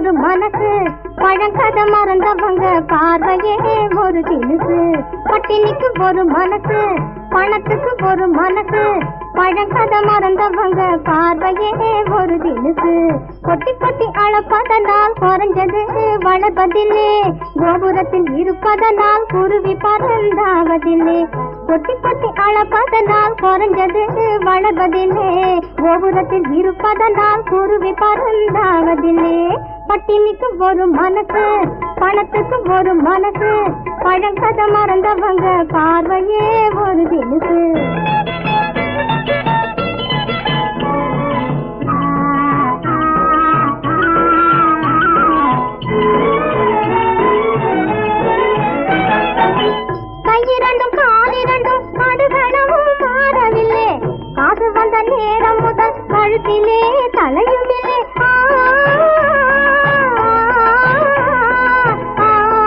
ஒரு மனசு பழங்கதை மறந்தவங்க பார்வையே ஒரு திணுசு பட்டினிக்கு ஒரு மனசு பணத்துக்கு ஒரு மனசு பழங்கதை மறந்தவங்க பார்வையே ஒரு திணுசு கொட்டி கொட்டி அளப்பதனால் குறைஞ்சது வளர்வதில்லை கோபுரத்தில் இருப்பதனால் குருவி பறந்தாவதில்லை கொட்டி கொட்டி அளப்பதனால் குறைஞ்சது வளர்வதில்லை கோபுரத்தில் இருப்பதனால் குருவி பறந்தாவதில்லை பட்டினிக்கு ஒரு மனசு பணத்துக்கு ஒரு மனசு பழங்கதை மறந்தவங்க பார்வையே ஒரு தினுசு கையிரண்டும் காலிரண்டும் கடுகளவும் மாறவில்லை காசு வந்த நேரம் முதல் கழுத்திலே தலையும் இல்லை ஆ, ஆ,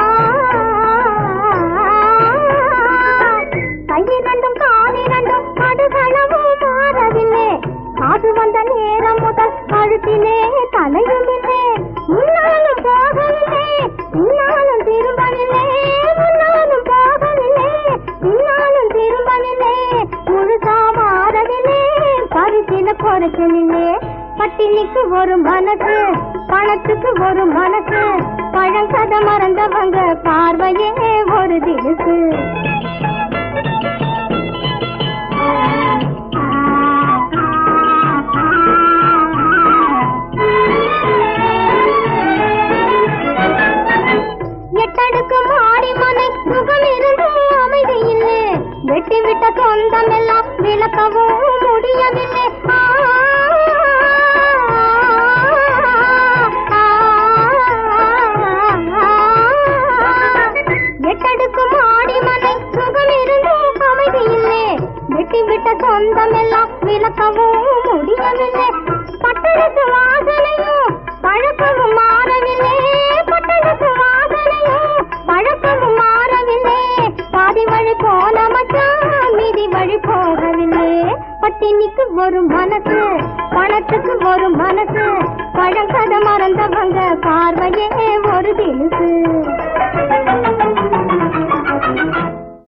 கையிரண்டும் காலிரண்டும் கடுகளவும் மாறவில்லை காசு வந்த நேரம் முதல் கழுத்திலே தலையும் இல்லை முன்னாலும் போகவில்லை பின்னாலும் திரும்பவில்லை முன்னாலும் போகவில்லை பின்னாலும் திரும்பவில்லை முழுசா மாறவில்லை பரிசில குறைச்சலில்லை பட்டினிக்கு ஒரு மனசு பணத்துக்கு ஒரு மனசு பழங்கதை மறந்தவங்க பார்வையே ஒரு தினுசு எட்டடுக்கு மாடி மனை சுகம் இருந்தும் அமைதி இல்லை வெட்டி விட்ட சொந்தம் எல்லாம் விளக்கவும் முடியவில்லை ஆ, எட்டடுக்கு மாடி மனை சுகம் இருந்தும் அமைதி இல்லை வெட்டி விட்ட சொந்தம் எல்லாம் விளக்கவும் முடியவில்லை பட்டணத்து வாசனையும் பழக்கமும் மாறவில்லை பட்டணத்து வாசனையும் பழக்கமும் மாறவில்லை பாதி வழி போன மச்சான் மீதி வழி போகவில்லை பட்டினிக்கு ஒரு மனசு பணத்துக்கு ஒரு மனசு பழங்கதை மறந்தவங்க பார்வையே ஒரு தினுசு